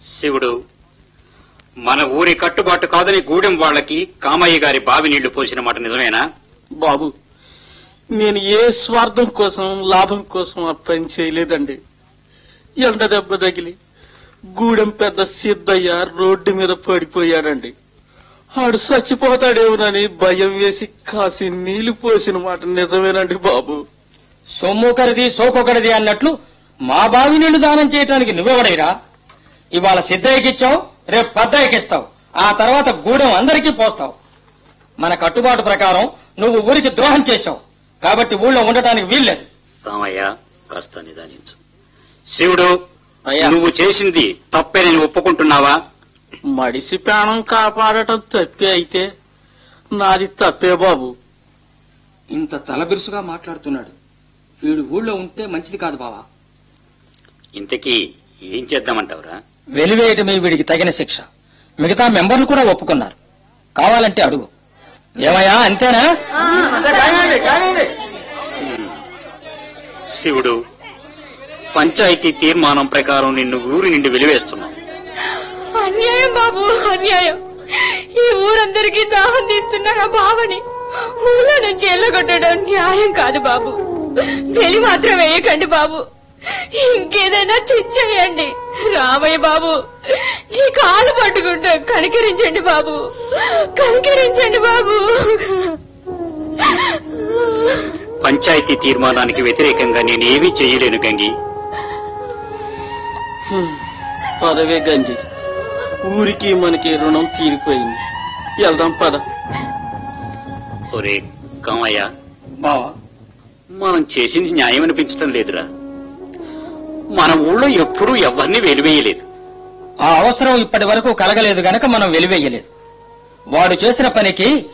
శివుడు మన ఊరి కట్టుబాటు కాదని గూడెం వాళ్ళకి కామయ్య గారి బావి నీళ్లు పోసిన మాట నిజమేనా బాబు నేను ఏ స్వార్థం కోసం లాభం కోసం ఆ పని చేయలేదండి ఎండ దెబ్బ తగిలి గూడెం పెద్ద సిద్ధయ్య రోడ్డు మీద పడిపోయాడండి ఆడు చచ్చిపోతాడేమోనని భయం వేసి కాసి నీళ్లు పోసిన మాట నిజమేనండి బాబు సొమ్ముకరిది సోకొకరిది అన్నట్లు మా బావి నీళ్లు దానం చేయటానికి నువ్వెవడైరా ఇవాళ సిద్ధయ్యకిచ్చావు రేపు పెద్దయ్యకిస్తావు ఆ తర్వాత గూడెం అందరికీ పోస్తావు మన కట్టుబాటు ప్రకారం నువ్వు ఊరికి ద్రోహం చేశావు కాబట్టి ఊళ్ళో ఉండటానికి వీల్లేదు కామయ్య కాస్త నిదానించు శివుడు అయ్యా. నువ్వు చేసింది తప్పే నేను ఒప్పుకుంటున్నావా మడిసి ప్రాణం కాపాడటం తప్పే అయితే నాది తప్పే బాబు ఇంత తలబిరుసుగా మాట్లాడుతున్నాడు వీడు ఊళ్ళో ఉంటే మంచిది కాదు బావా ఇంతకీ ఏం చేద్దామంటావురా వెలివేయటమే వీడికి తగిన శిక్ష మిగతా మెంబర్లు కూడా ఒప్పుకున్నారు కావాలంటే అడుగు ఏమయ్యా అంతేనా శివుడు పంచాయతీ తీర్మానం ప్రకారం నిన్ను ఊరి నుండి వెలివేస్తున్నాం అన్యాయం బాబు అన్యాయం ఈ ఊరందరికీ దాహం తీస్తున్న నా బావని ఊళ్ళో నుంచి ఎల్లగొట్టడం న్యాయం కాదు బాబు వెలి మాత్రం వేయకండి బాబు ఇంకేదైనా చిచ్చేయండి రామయ్య బాబు నీ కాలు పట్టుకుంటా కనికరించండి బాబు కనికరించండి బాబు పంచాయతీ తీర్మానానికి వ్యతిరేకంగా నేనేమీ చేయలేను గంగి పదవే గంజి ఊరికి మనకి రుణం తీరిపోయింది వెళ్దాం పద ఒరే కామయ్య బావా మనం చేసింది న్యాయం అనిపించటం లేదురా మన ఊళ్ళో ఎప్పుడూ ఎవరిని వెలివేయలేదు ఆ అవసరం ఇప్పటి వరకు కలగలేదు గనక మనం వెలివేయలేదు వాడు చేసిన పనికి